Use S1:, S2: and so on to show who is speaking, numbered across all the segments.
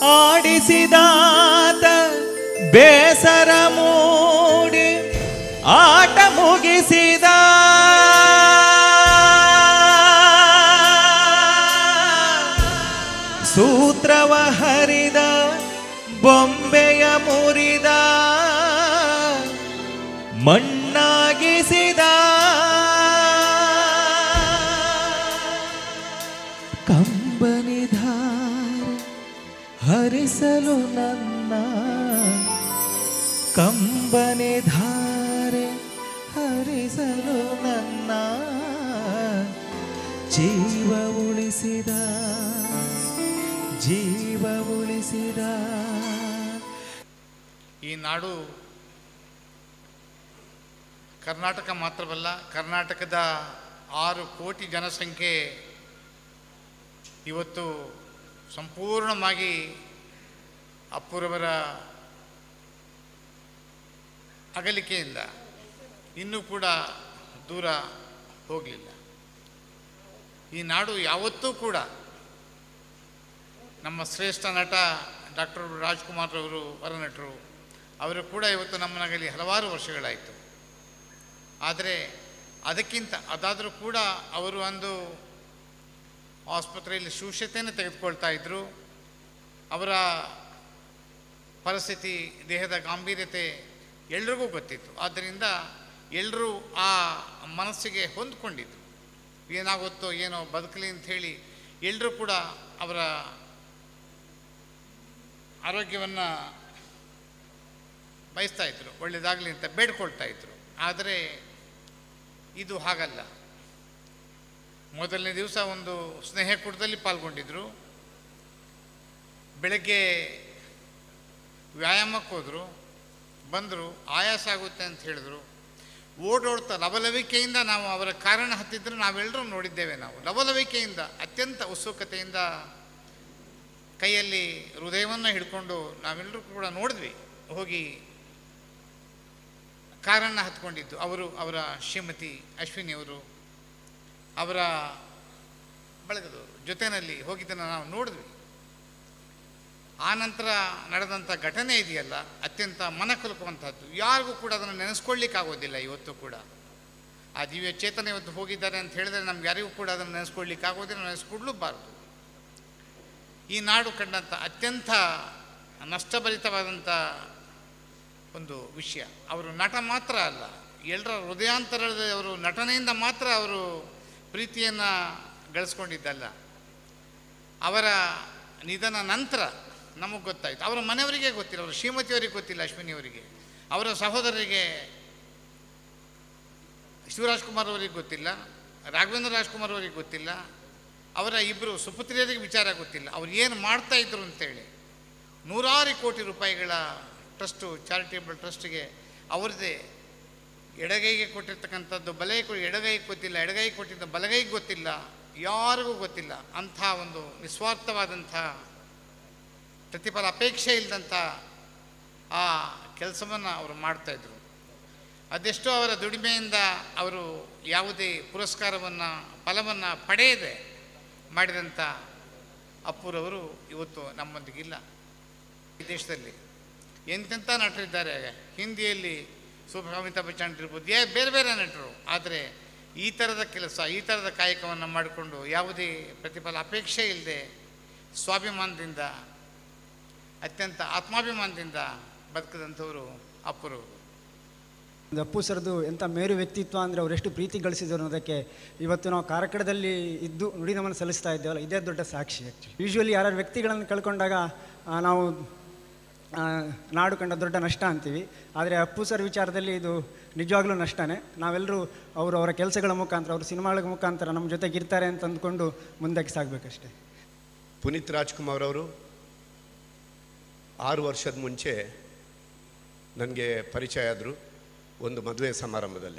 S1: ಆಡಿಸಿದಾತ ಬೇಸರ ಮೂಡಿ ಆಟ ಮುಗಿಸಿದ ಸೂತ್ರವ ಹರಿದ ಬೊಂಬೆಯ ಮುರಿದ ಮಣ್ಣಾಗಿಸಿದ ಕಂಬನಿಧಾರೆ ಹರಿಸಲು ನನ್ನ ಕಂಬನಿಧಾರೆ ಹರಿಸಲು ನನ್ನ ಜೀವ ಉಳಿಸಿದ ಜೀವ ಉಳಿಸಿದ
S2: ಈ ನಾಡು ಕರ್ನಾಟಕ ಮಾತ್ರವಲ್ಲ ಕರ್ನಾಟಕದ ಆರು ಕೋಟಿ ಜನಸಂಖ್ಯೆ ಇವತ್ತು ಸಂಪೂರ್ಣವಾಗಿ ಅಪ್ಪುರವರ ಅಗಲಿಕೆಯಿಂದ ಇನ್ನೂ ಕೂಡ ದೂರ ಹೋಗಲಿಲ್ಲ ಈ ನಾಡು ಯಾವತ್ತೂ ಕೂಡ ನಮ್ಮ ಶ್ರೇಷ್ಠ ನಟ ಡಾಕ್ಟರ್ ರಾಜ್ಕುಮಾರ್ ಅವರು ಹೊರನಟರು ಅವರು ಕೂಡ ಇವತ್ತು ನಮ್ಮನಾಗಲಿ ಹಲವಾರು ವರ್ಷಗಳಾಯಿತು ಆದರೆ ಅದಕ್ಕಿಂತ ಅದಾದರೂ ಕೂಡ ಅವರು ಒಂದು ಆಸ್ಪತ್ರೆಯಲ್ಲಿ ಶೂಶ್ಯತೆಯನ್ನು ತೆಗೆದುಕೊಳ್ತಾ ಇದ್ದರು ಅವರ ಪರಿಸ್ಥಿತಿ ದೇಹದ ಗಾಂಭೀರ್ಯತೆ ಎಲ್ರಿಗೂ ಗೊತ್ತಿತ್ತು ಆದ್ದರಿಂದ ಎಲ್ಲರೂ ಆ ಮನಸ್ಸಿಗೆ ಹೊಂದ್ಕೊಂಡಿದ್ದು ಏನಾಗುತ್ತೋ ಏನೋ ಬದುಕಲಿ ಅಂಥೇಳಿ ಎಲ್ಲರೂ ಕೂಡ ಅವರ ಆರೋಗ್ಯವನ್ನು ಬಯಸ್ತಾ ಇದ್ರು ಒಳ್ಳೆಯದಾಗಲಿ ಅಂತ ಬೇಡ್ಕೊಳ್ತಾ ಇದ್ರು ಆದರೆ ಇದು ಹಾಗಲ್ಲ ಮೊದಲನೇ ದಿವಸ ಒಂದು ಸ್ನೇಹಕೂಟದಲ್ಲಿ ಪಾಲ್ಗೊಂಡಿದ್ದರು ಬೆಳಗ್ಗೆ ವ್ಯಾಯಾಮಕ್ಕೆ ಹೋದರು ಬಂದರು ಆಯಾಸ ಆಗುತ್ತೆ ಅಂತ ಹೇಳಿದ್ರು ಓಡೋಡ್ತಾ ಲವಲವಿಕೆಯಿಂದ ನಾವು ಅವರ ಕಾರಣ ಹತ್ತಿದ್ರು ನಾವೆಲ್ಲರೂ ನೋಡಿದ್ದೇವೆ ನಾವು ಲವಲವಿಕೆಯಿಂದ ಅತ್ಯಂತ ಉತ್ಸುಕತೆಯಿಂದ ಕೈಯಲ್ಲಿ ಹೃದಯವನ್ನು ಹಿಡ್ಕೊಂಡು ನಾವೆಲ್ಲರೂ ಕೂಡ ನೋಡಿದ್ವಿ ಹೋಗಿ ಕಾರನ್ನು ಹತ್ಕೊಂಡಿದ್ದು ಅವರು ಅವರ ಶ್ರೀಮತಿ ಅಶ್ವಿನಿಯವರು ಅವರ ಬಳಗದವರು ಜೊತೆಯಲ್ಲಿ ಹೋಗಿದ್ದನ್ನು ನಾವು ನೋಡಿದ್ವಿ ಆ ನಂತರ ನಡೆದಂಥ ಘಟನೆ ಇದೆಯಲ್ಲ ಅತ್ಯಂತ ಮನಕಲುಕುವಂಥದ್ದು ಯಾರಿಗೂ ಕೂಡ ಅದನ್ನು ನೆನೆಸ್ಕೊಳ್ಳಿಕ್ಕಾಗೋದಿಲ್ಲ ಇವತ್ತು ಕೂಡ ಆ ದಿವ್ಯ ಚೇತನ ಇವತ್ತು ಹೋಗಿದ್ದಾರೆ ಅಂತ ಹೇಳಿದರೆ ನಮ್ಗೆ ಯಾರಿಗೂ ಕೂಡ ಅದನ್ನು ನೆನೆಸ್ಕೊಳ್ಳಿಕ್ಕಾಗೋದಿಲ್ಲ ನೆನೆಸ್ಕೊಡ್ಲೂಬಾರ್ದು ಈ ನಾಡು ಕಂಡಂಥ ಅತ್ಯಂತ ನಷ್ಟಭರಿತವಾದಂಥ ಒಂದು ವಿಷಯ ಅವರು ನಟ ಮಾತ್ರ ಅಲ್ಲ ಎಲ್ಲರ ಹೃದಯಾಂತರದ ಅವರು ನಟನೆಯಿಂದ ಮಾತ್ರ ಅವರು ಪ್ರೀತಿಯನ್ನು ಗಳಿಸ್ಕೊಂಡಿದ್ದಲ್ಲ ಅವರ ನಿಧನ ನಂತರ ನಮಗೆ ಗೊತ್ತಾಯಿತು ಅವರ ಮನೆಯವರಿಗೆ ಗೊತ್ತಿಲ್ಲ ಅವರ ಶ್ರೀಮತಿಯವರಿಗೆ ಗೊತ್ತಿಲ್ಲ ಅಶ್ವಿನಿಯವರಿಗೆ ಅವರ ಸಹೋದರರಿಗೆ ಶಿವರಾಜ್ಕುಮಾರ್ ಅವರಿಗೆ ಗೊತ್ತಿಲ್ಲ ರಾಘವೇಂದ್ರ ರಾಜ್ಕುಮಾರ್ ಅವರಿಗೆ ಗೊತ್ತಿಲ್ಲ ಅವರ ಇಬ್ಬರು ಸುಪುತ್ರಿಯರಿಗೆ ವಿಚಾರ ಗೊತ್ತಿಲ್ಲ ಅವ್ರು ಏನು ಮಾಡ್ತಾ ಇದ್ರು ಅಂತೇಳಿ ನೂರಾರು ಕೋಟಿ ರೂಪಾಯಿಗಳ ಟ್ರಸ್ಟು ಚಾರಿಟೇಬಲ್ ಟ್ರಸ್ಟ್ಗೆ ಅವ್ರದ್ದೇ ಎಡಗೈಗೆ ಕೊಟ್ಟಿರ್ತಕ್ಕಂಥದ್ದು ಬಲಗೈ ಕೊ ಎಡಗೈಗೆ ಗೊತ್ತಿಲ್ಲ ಎಡಗೈ ಕೊಟ್ಟಿದ್ದ ಬಲಗೈಗೆ ಗೊತ್ತಿಲ್ಲ ಯಾರಿಗೂ ಗೊತ್ತಿಲ್ಲ ಅಂಥ ಒಂದು ನಿಸ್ವಾರ್ಥವಾದಂಥ ಪ್ರತಿಫಲ ಅಪೇಕ್ಷೆ ಇಲ್ಲದಂಥ ಆ ಕೆಲಸವನ್ನು ಅವರು ಮಾಡ್ತಾಯಿದ್ರು ಅದೆಷ್ಟೋ ಅವರ ದುಡಿಮೆಯಿಂದ ಅವರು ಯಾವುದೇ ಪುರಸ್ಕಾರವನ್ನು ಫಲವನ್ನು ಪಡೆಯದೆ ಮಾಡಿದಂಥ ಅಪ್ಪುರವರು ಇವತ್ತು ನಮ್ಮೊಂದಿಗಿಲ್ಲ ಈ ದೇಶದಲ್ಲಿ ಎಂತೆಂಥ ನಟರಿದ್ದಾರೆ ಹಿಂದಿಯಲ್ಲಿ ಸೂಪರ್ ಅಮಿತಾಬ್ ಬಚ್ಚನ್ ಇರ್ಬೋದು ಯಾ ಬೇರೆ ಬೇರೆ ನಟರು ಆದರೆ ಈ ಥರದ ಕೆಲಸ ಈ ಥರದ ಕಾಯಕವನ್ನು ಮಾಡಿಕೊಂಡು ಯಾವುದೇ ಪ್ರತಿಫಲ ಅಪೇಕ್ಷೆ ಇಲ್ಲದೆ ಸ್ವಾಭಿಮಾನದಿಂದ ಅತ್ಯಂತ ಆತ್ಮಾಭಿಮಾನದಿಂದ ಬದುಕಿದಂಥವರು ಅಪ್ಪುರವರು
S3: ಒಂದು ಅಪ್ಪು ಸರ್ದು ಎಂಥ ಮೇರು ವ್ಯಕ್ತಿತ್ವ ಅಂದರೆ ಅವರೆಷ್ಟು ಪ್ರೀತಿ ಗಳಿಸಿದ್ರು ಅನ್ನೋದಕ್ಕೆ ಇವತ್ತು ನಾವು ಕಾರಕಡದಲ್ಲಿ ಇದ್ದು ನುಡಿನಮನ ಸಲ್ಲಿಸ್ತಾ ಇದ್ದೇವಲ್ಲ ಇದೇ ದೊಡ್ಡ ಸಾಕ್ಷಿ ಆ್ಯಕ್ಚುಲಿ ಯೂಶ್ವಲಿ ಯಾರ್ಯಾರು ವ್ಯಕ್ತಿಗಳನ್ನು ಕಳ್ಕೊಂಡಾಗ ಆ, ನಾವು ಆ, ನಾಡು ಕಂಡ ದೊಡ್ಡ ನಷ್ಟ ಅಂತೀವಿ ಆದರೆ ಅಪ್ಪು ಸರ್ ವಿಚಾರದಲ್ಲಿ ಇದು ನಿಜವಾಗ್ಲೂ ನಷ್ಟನೇ ನಾವೆಲ್ಲರೂ ಅವರು ಅವರ ಕೆಲಸಗಳ ಮುಖಾಂತರ ಅವರು ಸಿನಿಮಾಗಳ ಮುಖಾಂತರ ನಮ್ಮ ಜೊತೆಗೆ ಇರ್ತಾರೆ ಅಂತ ಅಂದ್ಕೊಂಡು ಮುಂದಕ್ಕೆ ಸಾಗಬೇಕಷ್ಟೇ
S4: ಪುನೀತ್ ರಾಜ್ಕುಮಾರ್ ಅವರು ಆರು ವರ್ಷದ ಮುಂಚೆ ನನಗೆ ಪರಿಚಯ ಆದರು ಒಂದು ಮದುವೆ ಸಮಾರಂಭದಲ್ಲಿ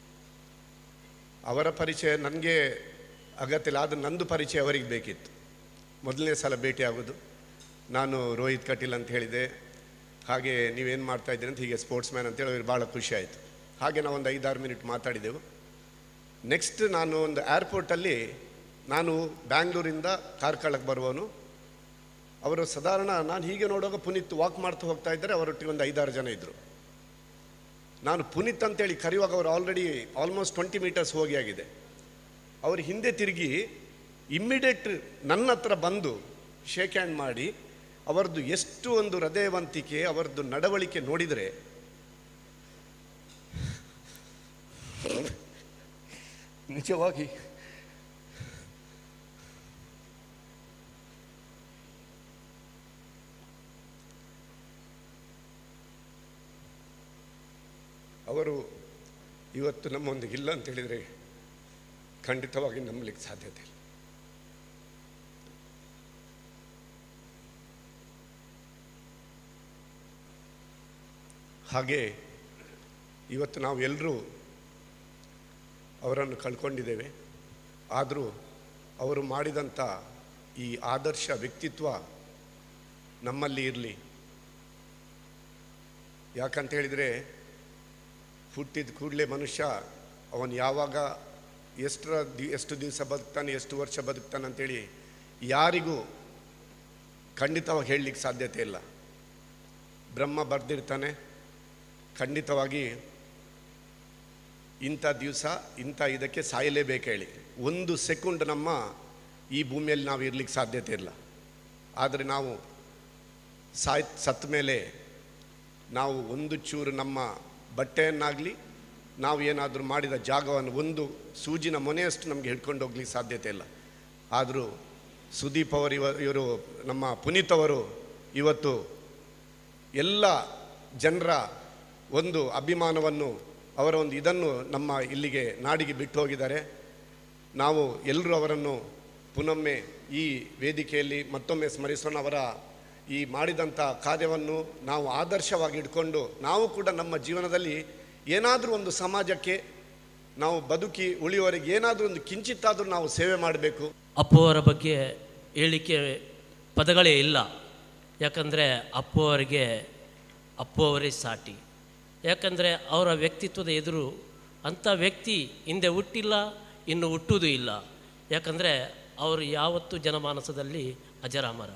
S4: ಅವರ ಪರಿಚಯ ನನಗೆ ಅಗತ್ಯ ಇಲ್ಲ ಆದರೆ ನಂದು ಪರಿಚಯ ಅವರಿಗೆ ಬೇಕಿತ್ತು ಮೊದಲನೇ ಸಲ ಭೇಟಿ ಆಗೋದು ನಾನು ರೋಹಿತ್ ಕಟೀಲ್ ಅಂತ ಹೇಳಿದೆ ಹಾಗೆ ನೀವೇನು ಮಾಡ್ತಾ ಇದ್ದೀರಿ ಅಂತ ಹೀಗೆ ಸ್ಪೋರ್ಟ್ಸ್ ಮ್ಯಾನ್ ಅಂತೇಳಿ ಅವ್ರಿಗೆ ಭಾಳ ಖುಷಿ ಆಯಿತು ಹಾಗೆ ನಾವು ಒಂದು ಐದಾರು ಮಿನಿಟ್ ಮಾತಾಡಿದೆವು ನೆಕ್ಸ್ಟ್ ನಾನು ಒಂದು ಏರ್ಪೋರ್ಟಲ್ಲಿ ನಾನು ಬ್ಯಾಂಗ್ಳೂರಿಂದ ಕಾರ್ಕಳಕ್ಕೆ ಬರುವವನು ಅವರು ಸಾಧಾರಣ ನಾನು ಹೀಗೆ ನೋಡುವಾಗ ಪುನೀತ್ ವಾಕ್ ಮಾಡ್ತಾ ಹೋಗ್ತಾ ಇದ್ದರೆ ಅವರೊಟ್ಟಿಗೆ ಒಂದು ಐದಾರು ಜನ ಇದ್ದರು ನಾನು ಪುನೀತ್ ಅಂತೇಳಿ ಕರೆಯುವಾಗ ಅವರು ಆಲ್ರೆಡಿ ಆಲ್ಮೋಸ್ಟ್ ಟ್ವೆಂಟಿ ಮೀಟರ್ಸ್ ಹೋಗಿ ಆಗಿದೆ ಅವರು ಹಿಂದೆ ತಿರುಗಿ ಇಮ್ಮಿಡಿಯೇಟ್ ನನ್ನ ಹತ್ರ ಬಂದು ಶೇಕ್ ಹ್ಯಾಂಡ್ ಮಾಡಿ ಅವರದ್ದು ಎಷ್ಟು ಒಂದು ಹೃದಯವಂತಿಕೆ ಅವರದ್ದು ನಡವಳಿಕೆ ನೋಡಿದರೆ ನಿಜವಾಗಿ ಅವರು ಇವತ್ತು ನಮ್ಮೊಂದಿಗೆ ಇಲ್ಲ ಅಂತ ಹೇಳಿದರೆ ಖಂಡಿತವಾಗಿ ನಂಬಲಿಕ್ಕೆ ಸಾಧ್ಯತೆ ಇಲ್ಲ ಹಾಗೆ ಇವತ್ತು ನಾವು ಎಲ್ಲರೂ ಅವರನ್ನು ಕಳ್ಕೊಂಡಿದ್ದೇವೆ ಆದರೂ ಅವರು ಮಾಡಿದಂಥ ಈ ಆದರ್ಶ ವ್ಯಕ್ತಿತ್ವ ನಮ್ಮಲ್ಲಿ ಇರಲಿ ಯಾಕಂತ ಹೇಳಿದರೆ ಹುಟ್ಟಿದ ಕೂಡಲೇ ಮನುಷ್ಯ ಅವನು ಯಾವಾಗ ಎಷ್ಟರ ದಿ ಎಷ್ಟು ದಿವಸ ಬದುಕ್ತಾನೆ ಎಷ್ಟು ವರ್ಷ ಬದುಕ್ತಾನೆ ಅಂತೇಳಿ ಯಾರಿಗೂ ಖಂಡಿತವಾಗಿ ಹೇಳಲಿಕ್ಕೆ ಸಾಧ್ಯತೆ ಇಲ್ಲ ಬ್ರಹ್ಮ ಬರೆದಿರ್ತಾನೆ ಖಂಡಿತವಾಗಿ ಇಂಥ ದಿವಸ ಇಂಥ ಇದಕ್ಕೆ ಸಾಯಲೇಬೇಕು ಹೇಳಿ ಒಂದು ಸೆಕೆಂಡ್ ನಮ್ಮ ಈ ಭೂಮಿಯಲ್ಲಿ ನಾವು ಇರ್ಲಿಕ್ಕೆ ಸಾಧ್ಯತೆ ಇಲ್ಲ ಆದರೆ ನಾವು ಸಾಯ್ ಸತ್ತ ಮೇಲೆ ನಾವು ಒಂದು ಚೂರು ನಮ್ಮ ಬಟ್ಟೆಯನ್ನಾಗಲಿ ನಾವು ಏನಾದರೂ ಮಾಡಿದ ಜಾಗವನ್ನು ಒಂದು ಸೂಜಿನ ಮೊನೆಯಷ್ಟು ನಮಗೆ ಹಿಡ್ಕೊಂಡು ಹೋಗ್ಲಿಕ್ಕೆ ಸಾಧ್ಯತೆ ಇಲ್ಲ ಆದರೂ ಸುದೀಪ್ ಅವರು ಇವ ಇವರು ನಮ್ಮ ಪುನೀತ್ ಅವರು ಇವತ್ತು ಎಲ್ಲ ಜನರ ಒಂದು ಅಭಿಮಾನವನ್ನು ಅವರ ಒಂದು ಇದನ್ನು ನಮ್ಮ ಇಲ್ಲಿಗೆ ನಾಡಿಗೆ ಬಿಟ್ಟು ಹೋಗಿದ್ದಾರೆ ನಾವು ಎಲ್ಲರೂ ಅವರನ್ನು ಪುನೊಮ್ಮೆ ಈ ವೇದಿಕೆಯಲ್ಲಿ ಮತ್ತೊಮ್ಮೆ ಸ್ಮರಿಸೋಣ ಅವರ ಈ ಮಾಡಿದಂಥ ಕಾರ್ಯವನ್ನು ನಾವು ಆದರ್ಶವಾಗಿ ಇಟ್ಕೊಂಡು ನಾವು ಕೂಡ ನಮ್ಮ ಜೀವನದಲ್ಲಿ ಏನಾದರೂ ಒಂದು ಸಮಾಜಕ್ಕೆ ನಾವು ಬದುಕಿ ಉಳಿಯುವವರೆಗೆ ಏನಾದರೂ ಒಂದು ಕಿಂಚಿತ್ತಾದರೂ ನಾವು ಸೇವೆ ಮಾಡಬೇಕು
S5: ಅಪ್ಪು ಅವರ ಬಗ್ಗೆ ಹೇಳಲಿಕ್ಕೆ ಪದಗಳೇ ಇಲ್ಲ ಯಾಕಂದರೆ ಅಪ್ಪು ಅವರಿಗೆ ಅಪ್ಪು ಅವರೇ ಸಾಟಿ ಯಾಕಂದರೆ ಅವರ ವ್ಯಕ್ತಿತ್ವದ ಎದುರು ಅಂಥ ವ್ಯಕ್ತಿ ಹಿಂದೆ ಹುಟ್ಟಿಲ್ಲ ಇನ್ನು ಹುಟ್ಟುವುದೂ ಇಲ್ಲ ಯಾಕಂದರೆ ಅವರು ಯಾವತ್ತೂ ಜನಮಾನಸದಲ್ಲಿ ಅಜರಾಮರ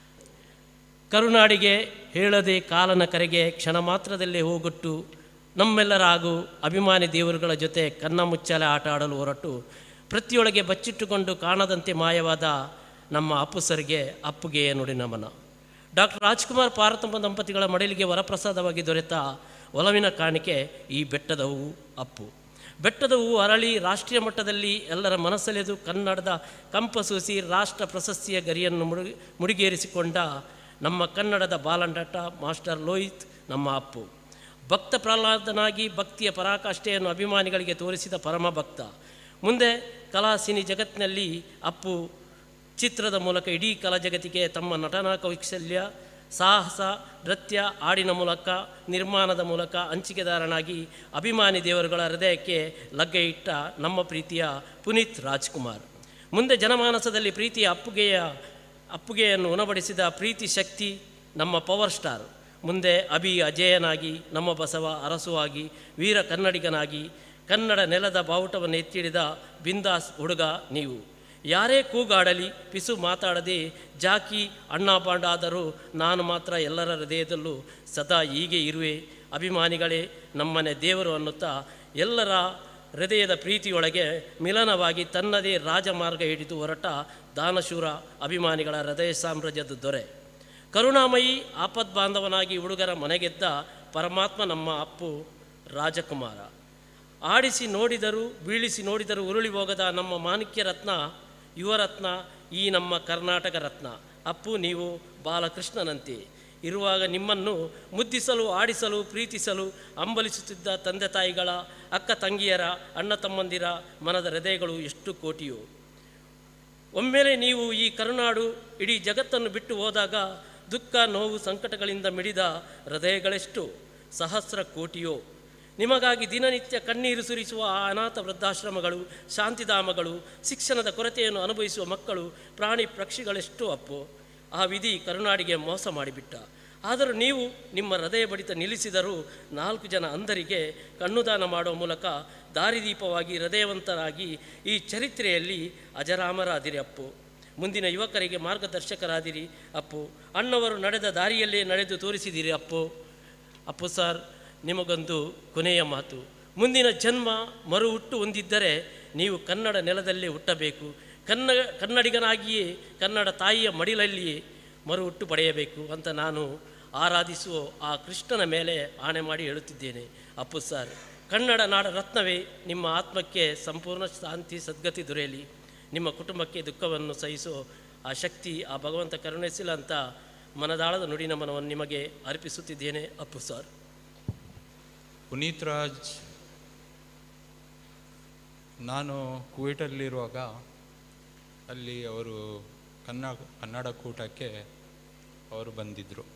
S5: ಕರುನಾಡಿಗೆ ಹೇಳದೆ ಕಾಲನ ಕರೆಗೆ ಕ್ಷಣ ಮಾತ್ರದಲ್ಲೇ ಹೋಗೊಟ್ಟು ನಮ್ಮೆಲ್ಲರ ಹಾಗೂ ಅಭಿಮಾನಿ ದೇವರುಗಳ ಜೊತೆ ಕನ್ನ ಮುಚ್ಚಾಲೆ ಆಟ ಆಡಲು ಹೊರಟು ಪ್ರತಿಯೊಳಗೆ ಬಚ್ಚಿಟ್ಟುಕೊಂಡು ಕಾಣದಂತೆ ಮಾಯವಾದ ನಮ್ಮ ಅಪ್ಪು ಸರ್ಗೆ ಅಪ್ಪುಗೆ ನುಡಿ ನಮನ ಡಾಕ್ಟರ್ ರಾಜ್ಕುಮಾರ್ ಪಾರ್ವತಮ್ಮ ದಂಪತಿಗಳ ಮಡಿಲಿಗೆ ವರಪ್ರಸಾದವಾಗಿ ದೊರೆತ ಒಲವಿನ ಕಾಣಿಕೆ ಈ ಬೆಟ್ಟದ ಹೂವು ಅಪ್ಪು ಬೆಟ್ಟದ ಹೂವು ಅರಳಿ ರಾಷ್ಟ್ರೀಯ ಮಟ್ಟದಲ್ಲಿ ಎಲ್ಲರ ಮನಸ್ಸೆಳೆದು ಕನ್ನಡದ ಕಂಪಸೂಸಿ ರಾಷ್ಟ್ರ ಪ್ರಶಸ್ತಿಯ ಗರಿಯನ್ನು ಮುಡಿ ಮುಡಿಗೇರಿಸಿಕೊಂಡ ನಮ್ಮ ಕನ್ನಡದ ಬಾಲಂಡಾಟ ಮಾಸ್ಟರ್ ಲೋಹಿತ್ ನಮ್ಮ ಅಪ್ಪು ಭಕ್ತ ಪ್ರಹ್ಲಾದನಾಗಿ ಭಕ್ತಿಯ ಪರಾಕಾಷ್ಠೆಯನ್ನು ಅಭಿಮಾನಿಗಳಿಗೆ ತೋರಿಸಿದ ಪರಮ ಭಕ್ತ ಮುಂದೆ ಕಲಾ ಸಿನಿ ಜಗತ್ತಿನಲ್ಲಿ ಅಪ್ಪು ಚಿತ್ರದ ಮೂಲಕ ಇಡೀ ಕಲಾ ಜಗತ್ತಿಗೆ ತಮ್ಮ ನಟನಾ ಕೌಶಲ್ಯ ಸಾಹಸ ನೃತ್ಯ ಹಾಡಿನ ಮೂಲಕ ನಿರ್ಮಾಣದ ಮೂಲಕ ಹಂಚಿಕೆದಾರನಾಗಿ ಅಭಿಮಾನಿ ದೇವರುಗಳ ಹೃದಯಕ್ಕೆ ಲಗ್ಗೆ ಇಟ್ಟ ನಮ್ಮ ಪ್ರೀತಿಯ ಪುನೀತ್ ರಾಜ್ಕುಮಾರ್ ಮುಂದೆ ಜನಮಾನಸದಲ್ಲಿ ಪ್ರೀತಿಯ ಅಪ್ಪುಗೆಯ ಅಪ್ಪುಗೆಯನ್ನು ಉಣಬಡಿಸಿದ ಪ್ರೀತಿ ಶಕ್ತಿ ನಮ್ಮ ಪವರ್ ಸ್ಟಾರ್ ಮುಂದೆ ಅಭಿ ಅಜೇಯನಾಗಿ ನಮ್ಮ ಬಸವ ಅರಸುವಾಗಿ ವೀರ ಕನ್ನಡಿಗನಾಗಿ ಕನ್ನಡ ನೆಲದ ಬಾವುಟವನ್ನು ಎತ್ತಿಡಿದ ಬಿಂದಾಸ್ ಹುಡುಗ ನೀವು ಯಾರೇ ಕೂಗಾಡಲಿ ಪಿಸು ಮಾತಾಡದೆ ಜಾಕಿ ಅಣ್ಣ ಬಾಂಡ ಆದರೂ ನಾನು ಮಾತ್ರ ಎಲ್ಲರ ಹೃದಯದಲ್ಲೂ ಸದಾ ಹೀಗೆ ಇರುವೆ ಅಭಿಮಾನಿಗಳೇ ನಮ್ಮನೆ ದೇವರು ಅನ್ನುತ್ತಾ ಎಲ್ಲರ ಹೃದಯದ ಪ್ರೀತಿಯೊಳಗೆ ಮಿಲನವಾಗಿ ತನ್ನದೇ ರಾಜಮಾರ್ಗ ಹಿಡಿದು ಹೊರಟ ದಾನಶೂರ ಅಭಿಮಾನಿಗಳ ಹೃದಯ ಸಾಮ್ರಾಜ್ಯದ ದೊರೆ ಕರುಣಾಮಯಿ ಆಪದ್ಬಾಂಧವನಾಗಿ ಹುಡುಗರ ಮನೆಗೆದ್ದ ಪರಮಾತ್ಮ ನಮ್ಮ ಅಪ್ಪು ರಾಜಕುಮಾರ ಆಡಿಸಿ ನೋಡಿದರೂ ಬೀಳಿಸಿ ನೋಡಿದರೂ ಉರುಳಿ ಹೋಗದ ನಮ್ಮ ಮಾಣಿಕ್ಯ ರತ್ನ ಯುವರತ್ನ ಈ ನಮ್ಮ ಕರ್ನಾಟಕ ರತ್ನ ಅಪ್ಪು ನೀವು ಬಾಲಕೃಷ್ಣನಂತೆ ಇರುವಾಗ ನಿಮ್ಮನ್ನು ಮುದ್ದಿಸಲು ಆಡಿಸಲು ಪ್ರೀತಿಸಲು ಹಂಬಲಿಸುತ್ತಿದ್ದ ತಂದೆ ತಾಯಿಗಳ ಅಕ್ಕ ತಂಗಿಯರ ಅಣ್ಣ ತಮ್ಮಂದಿರ ಮನದ ಹೃದಯಗಳು ಎಷ್ಟು ಕೋಟಿಯೋ ಒಮ್ಮೆಲೆ ನೀವು ಈ ಕರುನಾಡು ಇಡೀ ಜಗತ್ತನ್ನು ಬಿಟ್ಟು ಹೋದಾಗ ದುಃಖ ನೋವು ಸಂಕಟಗಳಿಂದ ಮಿಡಿದ ಹೃದಯಗಳೆಷ್ಟು ಸಹಸ್ರ ಕೋಟಿಯೋ ನಿಮಗಾಗಿ ದಿನನಿತ್ಯ ಕಣ್ಣೀರು ಸುರಿಸುವ ಆ ಅನಾಥ ವೃದ್ಧಾಶ್ರಮಗಳು ಶಾಂತಿಧಾಮಗಳು ಶಿಕ್ಷಣದ ಕೊರತೆಯನ್ನು ಅನುಭವಿಸುವ ಮಕ್ಕಳು ಪ್ರಾಣಿ ಪಕ್ಷಿಗಳೆಷ್ಟು ಅಪ್ಪೋ ಆ ವಿಧಿ ಕರುನಾಡಿಗೆ ಮೋಸ ಮಾಡಿಬಿಟ್ಟ ಆದರೂ ನೀವು ನಿಮ್ಮ ಹೃದಯ ಬಡಿತ ನಿಲ್ಲಿಸಿದರೂ ನಾಲ್ಕು ಜನ ಅಂಧರಿಗೆ ಕಣ್ಣುದಾನ ಮಾಡುವ ಮೂಲಕ ದಾರಿದೀಪವಾಗಿ ಹೃದಯವಂತರಾಗಿ ಈ ಚರಿತ್ರೆಯಲ್ಲಿ ಅಜರಾಮರಾದಿರಿ ಅಪ್ಪು ಮುಂದಿನ ಯುವಕರಿಗೆ ಮಾರ್ಗದರ್ಶಕರಾದಿರಿ ಅಪ್ಪು ಅಣ್ಣವರು ನಡೆದ ದಾರಿಯಲ್ಲೇ ನಡೆದು ತೋರಿಸಿದಿರಿ ಅಪ್ಪು ಅಪ್ಪು ಸರ್ ನಿಮಗೊಂದು ಕೊನೆಯ ಮಾತು ಮುಂದಿನ ಜನ್ಮ ಮರು ಹುಟ್ಟು ಹೊಂದಿದ್ದರೆ ನೀವು ಕನ್ನಡ ನೆಲದಲ್ಲೇ ಹುಟ್ಟಬೇಕು ಕನ್ನ ಕನ್ನಡಿಗನಾಗಿಯೇ ಕನ್ನಡ ತಾಯಿಯ ಮಡಿಲಲ್ಲಿಯೇ ಮರು ಹುಟ್ಟು ಪಡೆಯಬೇಕು ಅಂತ ನಾನು ಆರಾಧಿಸುವ ಆ ಕೃಷ್ಣನ ಮೇಲೆ ಆಣೆ ಮಾಡಿ ಹೇಳುತ್ತಿದ್ದೇನೆ ಅಪ್ಪು ಸರ್ ಕನ್ನಡ ನಾಡ ರತ್ನವೇ ನಿಮ್ಮ ಆತ್ಮಕ್ಕೆ ಸಂಪೂರ್ಣ ಶಾಂತಿ ಸದ್ಗತಿ ದೊರೆಯಲಿ ನಿಮ್ಮ ಕುಟುಂಬಕ್ಕೆ ದುಃಖವನ್ನು ಸಹಿಸೋ ಆ ಶಕ್ತಿ ಆ ಭಗವಂತ ಕರುಣಿಸಿಲ್ಲ ಅಂತ ಮನದಾಳದ ನುಡಿ ನಮನವನ್ನು ನಿಮಗೆ ಅರ್ಪಿಸುತ್ತಿದ್ದೇನೆ ಅಪ್ಪು ಸರ್
S6: ಪುನೀತ್ ರಾಜ್ ನಾನು ಕುವೈಟಲ್ಲಿರುವಾಗ ಅಲ್ಲಿ ಅವರು ಕನ್ನಡ ಕನ್ನಡ ಕೂಟಕ್ಕೆ ಅವರು ಬಂದಿದ್ದರು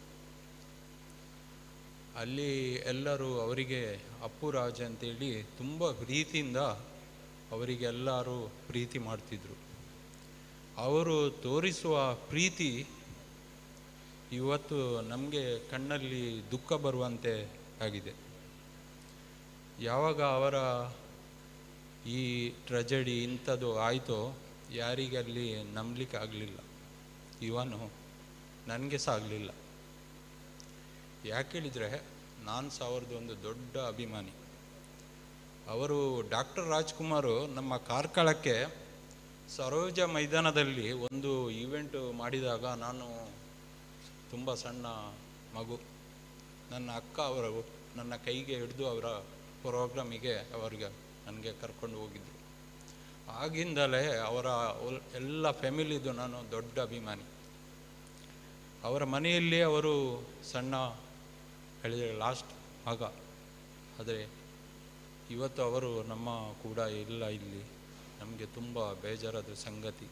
S6: ಅಲ್ಲಿ ಎಲ್ಲರೂ ಅವರಿಗೆ ಅಪ್ಪು ರಾಜ್ ಅಂತೇಳಿ ತುಂಬ ಪ್ರೀತಿಯಿಂದ ಅವರಿಗೆಲ್ಲರೂ ಪ್ರೀತಿ ಮಾಡ್ತಿದ್ರು ಅವರು ತೋರಿಸುವ ಪ್ರೀತಿ ಇವತ್ತು ನಮಗೆ ಕಣ್ಣಲ್ಲಿ ದುಃಖ ಬರುವಂತೆ ಆಗಿದೆ ಯಾವಾಗ ಅವರ ಈ ಟ್ರೆಜಡಿ ಇಂಥದ್ದು ಆಯಿತೋ ಯಾರಿಗಲ್ಲಿ ನಂಬಲಿಕ್ಕೆ ಆಗಲಿಲ್ಲ ಇವನು ನನಗೆ ಸಹ ಆಗಲಿಲ್ಲ ಯಾಕೆ ಹೇಳಿದರೆ ನಾನು ಸಹ ಅವ್ರದ್ದು ಒಂದು ದೊಡ್ಡ ಅಭಿಮಾನಿ ಅವರು ಡಾಕ್ಟರ್ ರಾಜ್ಕುಮಾರು ನಮ್ಮ ಕಾರ್ಕಳಕ್ಕೆ ಸರೋಜ ಮೈದಾನದಲ್ಲಿ ಒಂದು ಈವೆಂಟ್ ಮಾಡಿದಾಗ ನಾನು ತುಂಬ ಸಣ್ಣ ಮಗು ನನ್ನ ಅಕ್ಕ ಅವರು ನನ್ನ ಕೈಗೆ ಹಿಡಿದು ಅವರ ಪ್ರೋಗ್ರಾಮಿಗೆ ಅವರಿಗೆ ನನಗೆ ಕರ್ಕೊಂಡು ಹೋಗಿದ್ದರು ಆಗಿಂದಲೇ ಅವರ ಒಲ್- ಎಲ್ಲ ಫ್ಯಾಮಿಲಿದು ನಾನು ದೊಡ್ಡ ಅಭಿಮಾನಿ ಅವರ ಮನೆಯಲ್ಲಿ ಅವರು ಸಣ್ಣ ಹೇಳಿದರೆ ಲಾಸ್ಟ್ ಮಗ ಆದರೆ ಇವತ್ತು ಅವರು ನಮ್ಮ ಕೂಡ ಇಲ್ಲ ಇಲ್ಲಿ ನಮಗೆ ತುಂಬ ಬೇಜಾರಾದ ಸಂಗತಿ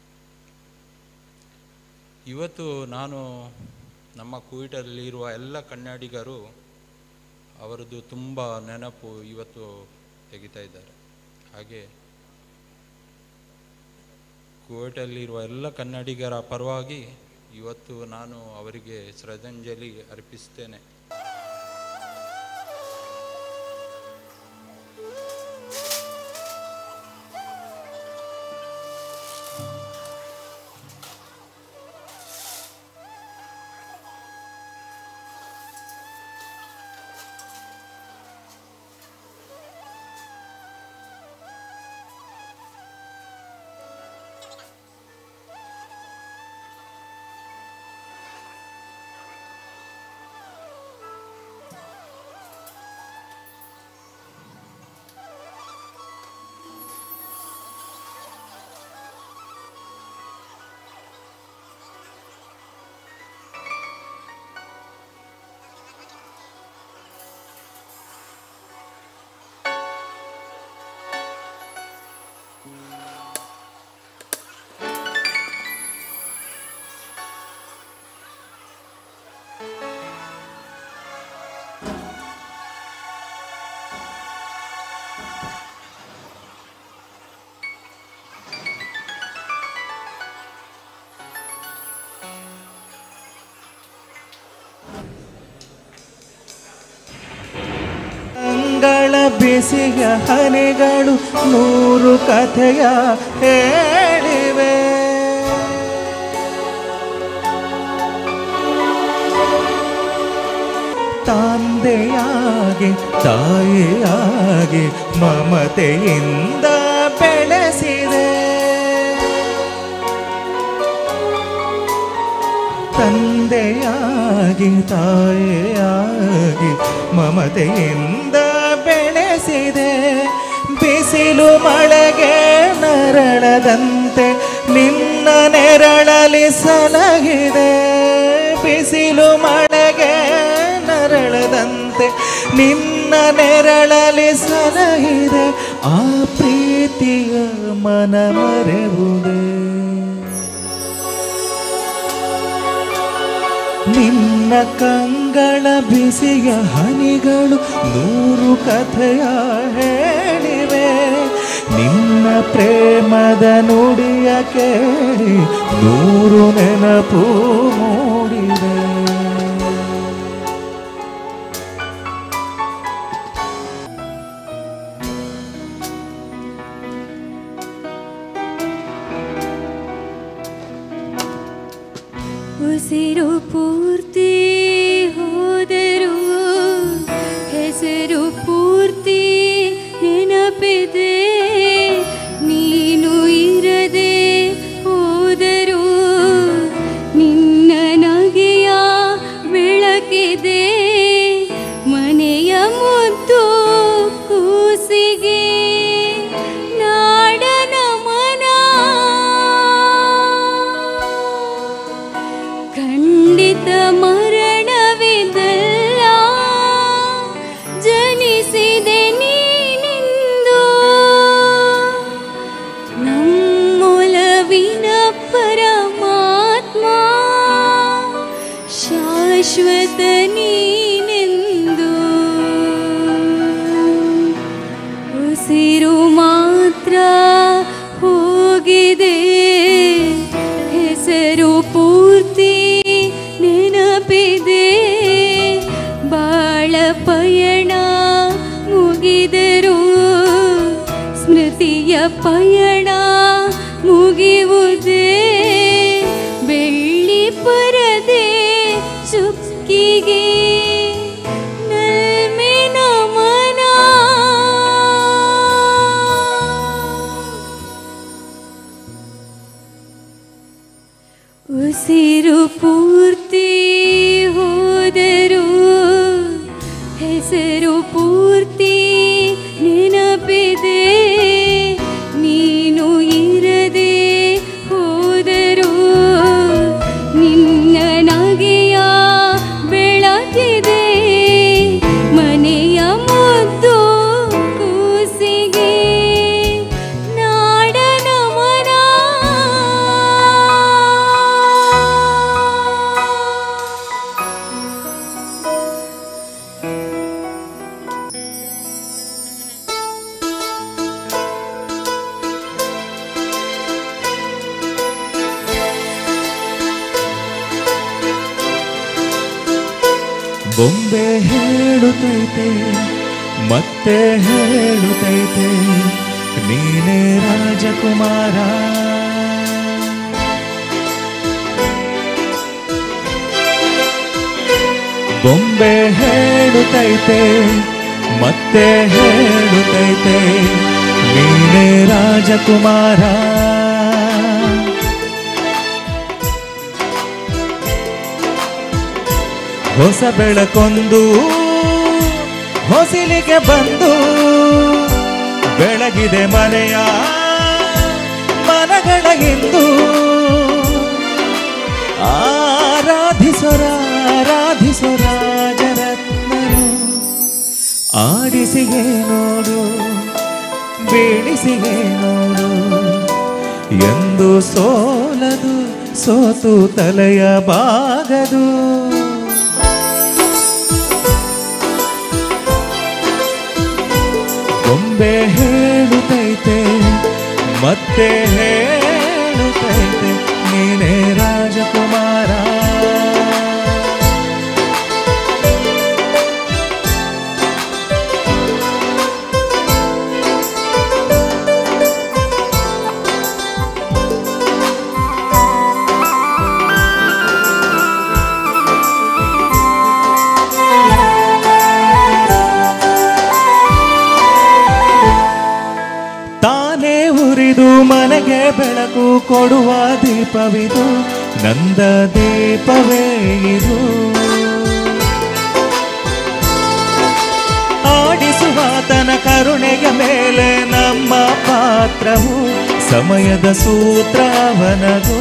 S6: ಇವತ್ತು ನಾನು ನಮ್ಮ ಕುಯಿಟಲ್ಲಿರುವ ಎಲ್ಲ ಕನ್ನಡಿಗರು ಅವರದ್ದು ತುಂಬ ನೆನಪು ಇವತ್ತು ತೆಗಿತಾ ಇದ್ದಾರೆ ಹಾಗೆ ಕುವೈಟಲ್ಲಿರುವ ಎಲ್ಲ ಕನ್ನಡಿಗರ ಪರವಾಗಿ ಇವತ್ತು ನಾನು ಅವರಿಗೆ ಶ್ರದ್ಧಾಂಜಲಿ ಅರ್ಪಿಸ್ತೇನೆ
S1: ಅಂಗಳ ಬಿಸಿಯ ಹನಿಗಳು ನೂರು ಕಥೆಯ ಹೇಳಿವೆ ತಂದೆಯಾಗಿ ತಾಯಿಯಾಗಿ ಮಮತೆಯಿಂದ ಬೆಳೆಸಿದೆ ತಂದೆಯಾಗಿ ತಾಯಿಯಾಗಿ ಮಮತೆಯಿಂದ ಬೆಳೆಸಿದೆ ಬಿಸಿಲು ಮಳೆಗೆ ನರಳದಂತೆ ನಿನ್ನ ನೆರಳಲಿ ಸಲಹಿದೆ ಬಿಸಿಲು ಮಳೆಗೆ ನರಳದಂತೆ ನಿನ್ನ ನೆರಳಲಿ ಸಲಹಿದೆ ಆ ಪ್ರೀತಿಯ ಮನ ಮರೆವುದೇ ನಿನ್ನ ಕಂಗಳ ಬಿಸಿಯ ಹನಿಗಳು ನೂರು ಕಥೆಯ ಹೇಳಿವೆ ನಿನ್ನ ಪ್ರೇಮದ ನುಡಿಯ ಕೇಳಿ ನೂರು ನೆನಪು ಮೂಡಿದೆ
S7: ಶಾಶ್ವತ ನೀನೆಂದು ಉಸಿರು ಮಾತ್ರ ಹೋಗಿದೆ ಹೆಸರು ಪೂರ್ತಿ ನೆನಪಿದೆ ಬಾಳ ಪಯಣ ಮುಗಿದರು ಸ್ಮೃತಿಯ ಪಯಣ ಮುಗಿಯುವುದೇ ಬೆಳ್ಳಿ ಪರದೆ ಚುಕ್ಕಿಗೆ ನಲ್ಮೆ ನಮನ ಉಸಿರು ಪೂರ್ತಿ ಹೋದರು ಹೆಸರು ಪೂರ್ತಿ ನೆನಪಿದೆ ನೀನು ಇರದೆ ಹೋದರು ನಿನ್ನ ನಗೆಯ ಬೆಳಕಿದೆ ಮನೆಯ ಮುದ್ದು ಕೂಸಿಗೆ ನಾಡ ನಮನ
S1: ಬೊಂಬೆ ಹೇಳುತ್ತೈತೆ ಮತ್ತೆ ಹೇಳುತ್ತೈತೆ ನೀನೇ ರಾಜಕುಮಾರ ಬೊಂಬೆ ಹೇಳುತ್ತೈತೆ ಮತ್ತೆ ಹೇಳುತ್ತೈತೆ ನೀನೇ ರಾಜಕುಮಾರ ಹೊಸ ಬೆಳಕೊಂದು ಹೊಸಿಲಿಗೆ ಬಂದು ಬೆಳಗಿದೆ ಮನೆಯ ಮನಗಳ ಇಂದು ಆರಾಧಿಸೊರ ಆರಾಧಿಸೊರ ಜರತ್ನರು ಆಡಿಸಿಗೆ ನೋಡು ಬೀಳಿಸಿಗೆ ನೋಡು ಎಂದು ಸೋಲದು ಸೋತು ತಲೆಯ ಬಾಗದು ಬೊಂಬೆ ಹೇಳುತ್ತೈತೆ ಮತ್ತೆ ಹೇಳುತ್ತೈತೆ ನೀನೇ ರಾಜಕುಮಾರ ತಾನೇ ಉರಿದು ಮನೆಗೆ ಬೆಳಕು ಕೊಡುವ ದೀಪವಿದು ನಂದ ದೀಪವೇ ಇದು ಆಡಿಸುವ ತನ ಕರುಣೆಯ ಮೇಲೆ ನಮ್ಮ ಪಾತ್ರವು ಸಮಯದ ಸೂತ್ರವನದು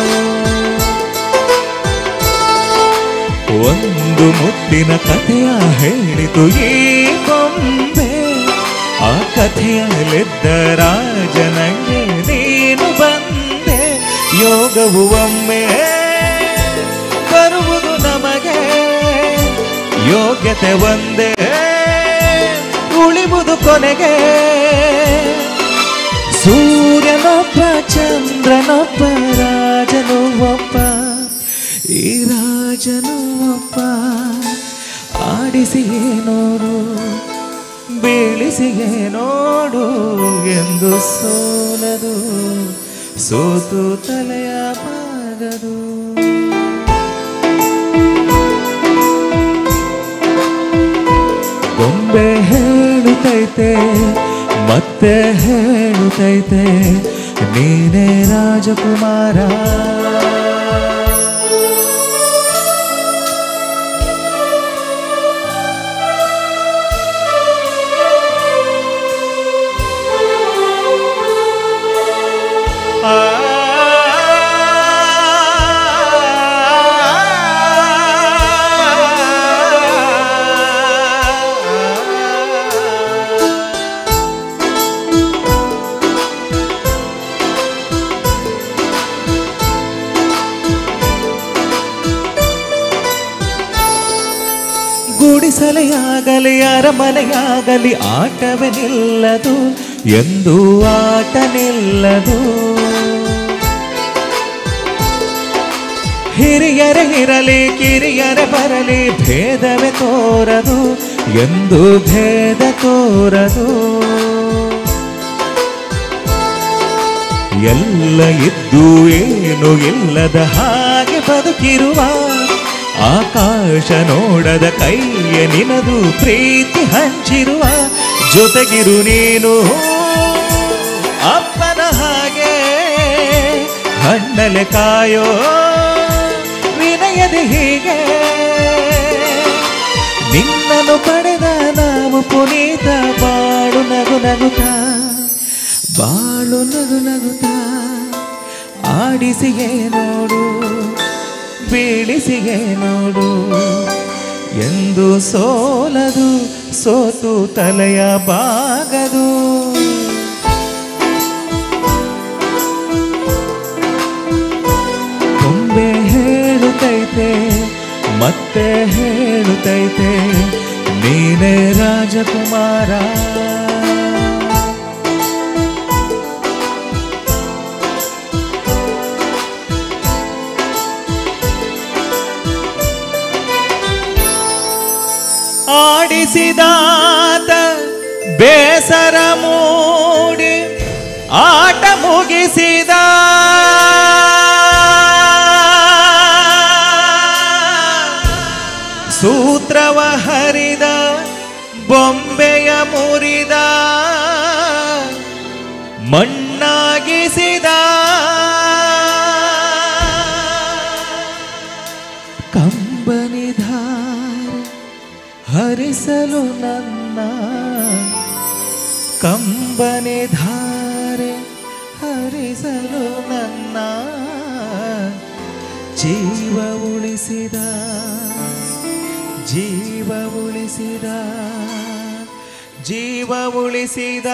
S1: ಒಂದು ಮುತ್ತಿನ ಕಥೆಯ ಹೇಳಿತು ಈ ಕೊಂಬೆ ಆ ಕಥೆಯಲ್ಲಿದ್ದ ರಾಜನಂಗೆ ನೀನು ಬಂದೆ ಯೋಗವು ಒಮ್ಮೆ ಬರುವುದು ನಮಗೆ ಯೋಗ್ಯತೆ ಒಂದೇ ಉಳಿವುದು ಕೊನೆಗೆ ಸೂರ್ಯನೊಬ್ಬ ಚಂದ್ರನೊಬ್ಬ ರಾಜನು ಒಬ್ಬ ಈ ರಾಜನು ಒಬ್ಬ ಆಡಿಸಿಯೇ ನೋಡು ಬೀಳಿಸಿಯೇ ನೋಡು ಎಂದು ಸೋಲದು ಸೋತು ತಲೆಯ ಬಾಗದು ಗೊಂಬೆ ಹೇಳುತ್ತೈತೆ ಮತ್ತೆ ಹೇಳುತ್ತೈತೆ ನೀನೇ ರಾಜಕುಮಾರ ಗುಡಿಸಲೆಯಾಗಲಿ ಅರಮನೆಯಾಗಲಿ ಆಟವೇ ನಿಲ್ಲದು ಎಂದು ಆಟ ನಿಲ್ಲದು ಹಿರಿಯರೇ ಇರಲಿ ಕಿರಿಯರೇ ಬರಲಿ ಭೇದವೇ ತೋರದು ಎಂದು ಭೇದ ತೋರದು ಎಲ್ಲ ಇದ್ದು ಏನು ಇಲ್ಲದ ಹಾಗೆ ಬದುಕಿರುವ ಆಕಾಶ ನೋಡದ ಕೈಯ ನಿನದು ಪ್ರೀತಿ ಹಂಚಿರುವ ಜೊತೆಗಿರು ನೀನು ಅಪ್ಪನ ಹಾಗೆ ಹಣ್ಣಲೆ ಕಾಯೋ ವಿನಯದ ಹೀಗೆ ನಿನ್ನನ್ನು ಪಡೆದ ನಾವು ಪುನೀತ ಬಾಳು ನಗು ನಗುತ್ತಾ ಬಾಳು ನಗು ನಗುತ್ತಾ ಆಡಿಸಿಯೇ ನೋಡು ಬೀಳಿಸಿಯೇ ನೋಡು ಎಂದು ಸೋಲದು ಸೋತು ತಲೆಯ ಬಾಗದು ಕೊಂಬೆ ಹೇಳುತ್ತೈತೆ ಮತ್ತೆ ಹೇಳುತ್ತೈತೆ ನೀನೇ ರಾಜಕುಮಾರ ಆಡಿಸಿದಾತ ಬೇಸರ ಮೂಡಿ ಆಟ ಮುಗಿಸಿದ ಸೂತ್ರವ ಹರಿದ ಬೊಂಬೆಯ ಮುರಿದ ಮಣ್ಣಾಗಿಸಿದ ಕಂಬನಿಧಾರೆ ಹರಿಸಲು ನನ್ನ ಕಂಬನಿಧಾರೆ ಹರಿಸಲು ನನ್ನ ಜೀವ ಉಳಿಸಿದ ಜೀವ ಉಳಿಸಿದ ಜೀವ ಉಳಿಸಿದ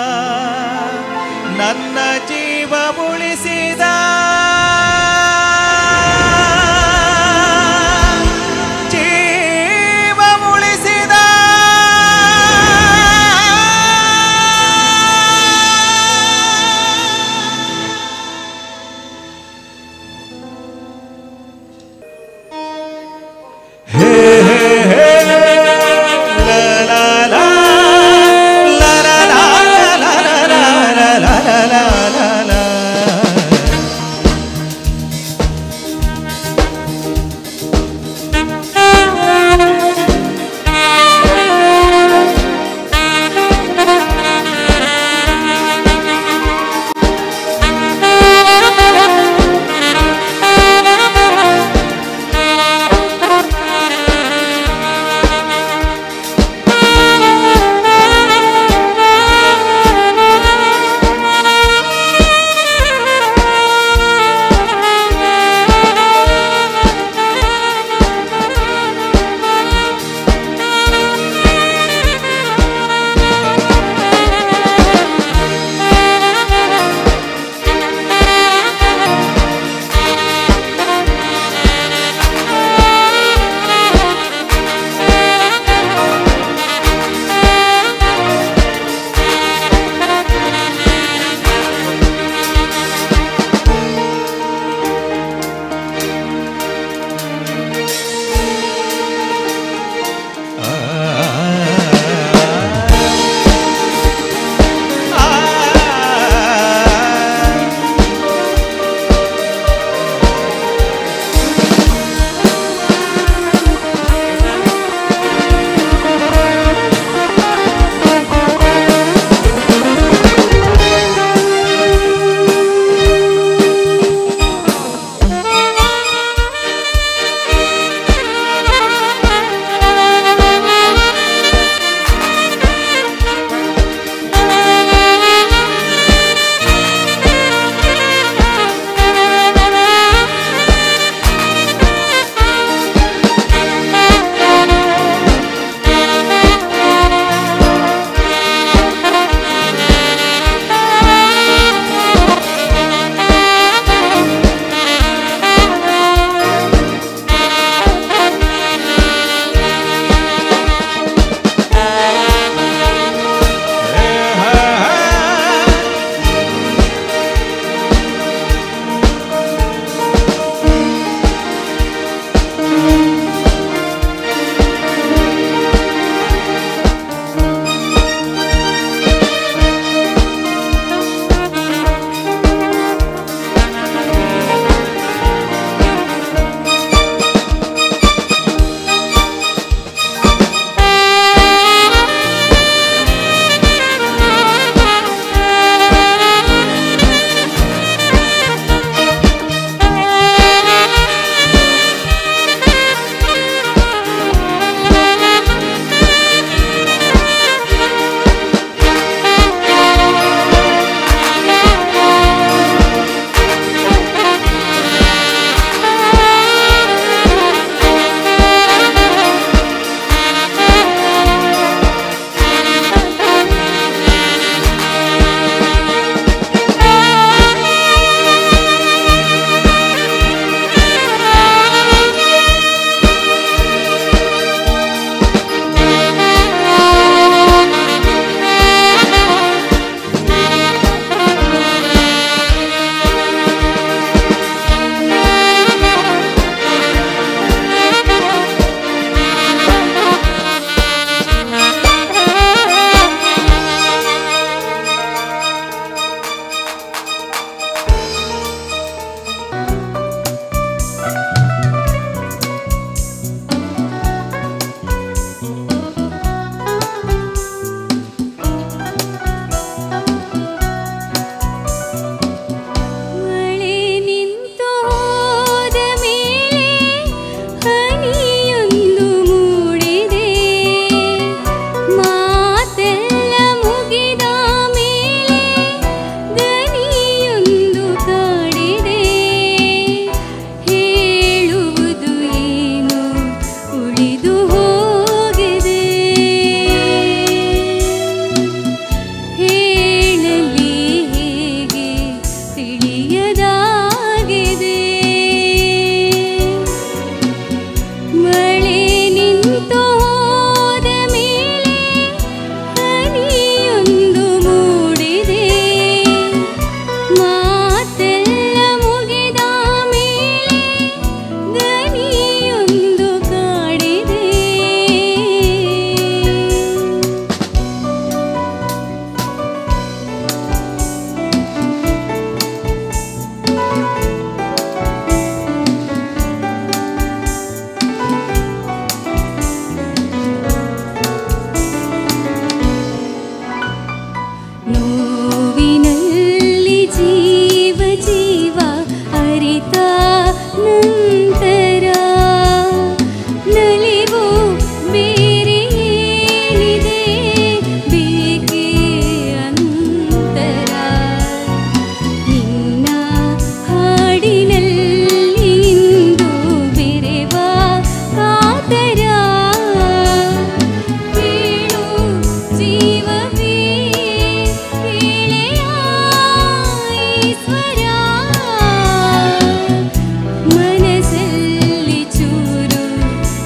S1: ನನ್ನ ಜೀವ ಉಳಿಸಿದ ಜೀವ ಉಳಿಸಿದ ಹೇ ಹೇ ಹೇ ಲಾ ಲಾ ಲಾ ಲಾ ಲಾ ಲಾ ಲಾ ಲಾ ಲಾ ಲಾ ಲಾ ಲಾ ಲಾ ಲಾ.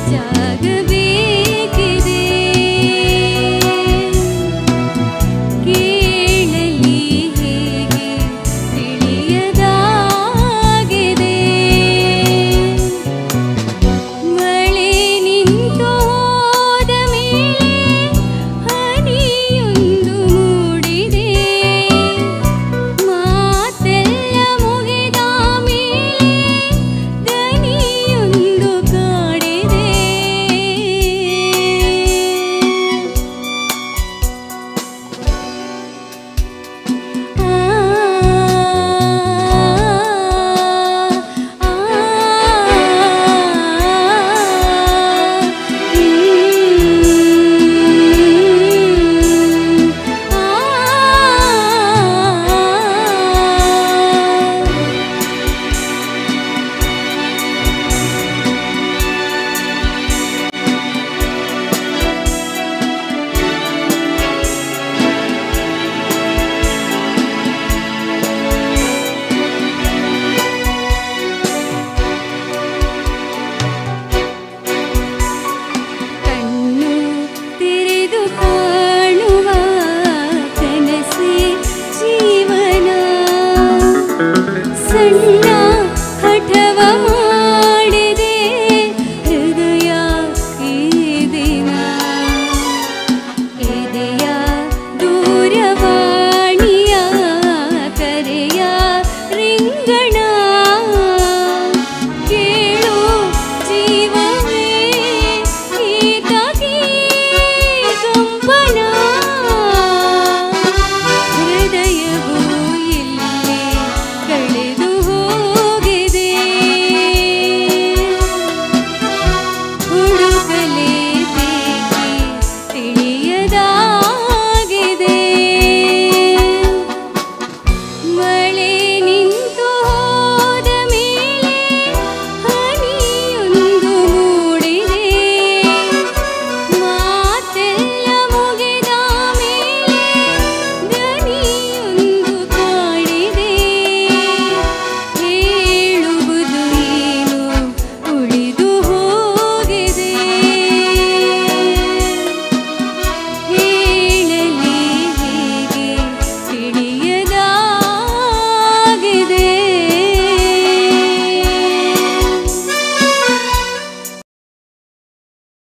S7: ಜಾಗವೇ